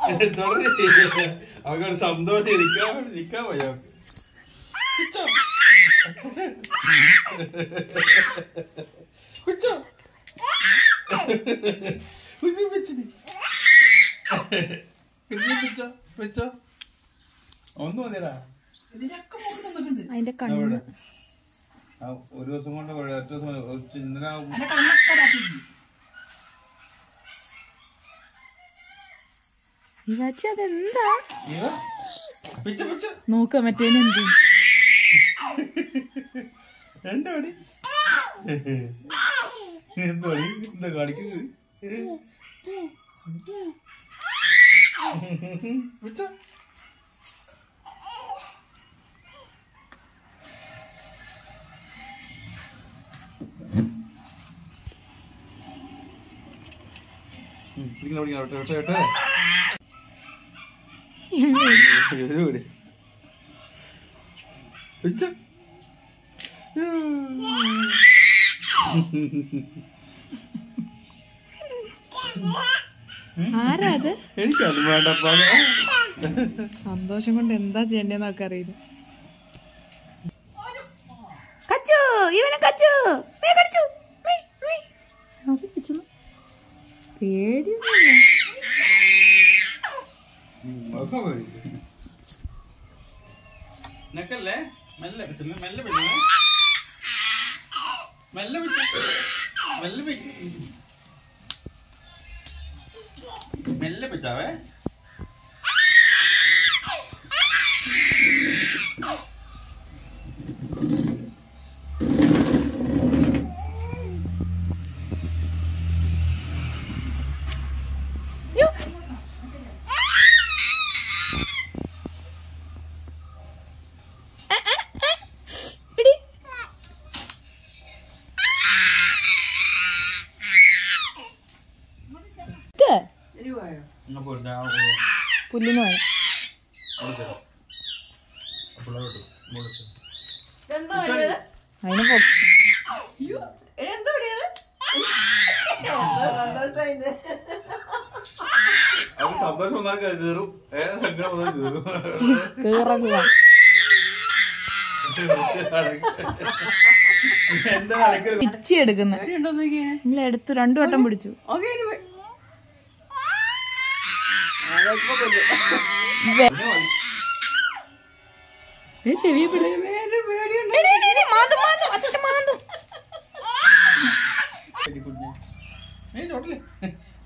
അവർക്ക് സന്തോഷം ഇരിക്കാൻ ഇരിക്കാൻ വയ്യ അവർക്ക്. കുച്ചോ. കുച്ചോ. കുഞ്ഞി പിച്ചിനി. കുഞ്ഞി പിച്ചോ, പിച്ചോ. ഒന്നും മതിയടാ ഇതിനൊക്കെ മുഖം തന്നിട്ടുണ്ട് അതിന്റെ കണ്ണ് അവിടെ. ആ, ഒരു ദിവസം കൊണ്ട് ഒരു ഒറ്റ ദിവസം കൊണ്ട് ഒരു ഇന്നലെ ആ- എന്റെ കണ്ണൊക്കെ ഇതാക്കിയിട്ടുണ്ട്. ഇവച്ചി അതെന്താ ഇവ, പിച്ച പിച്ച നോക്ക മറ്റേനെന്ത് എന്റെ പണി എന്താ പണി എന്താ കാണിക്കുന്നത് പിച്ച ഉം, പിടിക്കണം, പിടിക്കണം, വിട്ടോ, വിട്ടോ, വിട്ടോ. ഒരു കൂടി. പിച്ച. ആരാ അത് എനിക്കത് വേണ്ടപ്പാ സന്തോഷം കൊണ്ട് എന്താ ചെയ്യണ്ടെന്ന് ഒക്കെ അറിയില്ല കച്ചു ഇവനെ കച്ചു മേ കടിച്ചു മേ, മേ. അത് പിച്ചുന്നു. പേടിയൊന്നുമില്ല നക്കല്ലേ മെല്ലെ പിറ്റുന്നു മെല്ലെ പിറ്റുന്നു മെല്ലെ പിറ്റു മെല്ലെ പിറ്റു മെല്ലെ പിച്ചാവേ യ്യോ. എ, എ, എ. എടി. ക്ക്. എന്നാ പോരട്ടെ ആ, പുല്ലിന് വേണം അവിടെ തരാം. പിള്ളേരോട്ട് മുകളിൽ അതിന് പൊ- അത് സന്തോഷം വന്നാൽ കയറും ഏത് സങ്കടം വന്നാൽ കയറും കേറല്ല എന്താ അലക്കല് പിച്ചി എടുക്കുന്ന നിങ്ങൾ എടുത്തു രണ്ടു വട്ടം പിടിച്ചു വെ- ഏ, ചെവിയെ പിടി. എടി, എടി, എടി, മാന്തും, മാന്തും, അച്ചച്ച മാന്തും. കുഞ്ഞെ ഏ ചോട്ടില്ലേ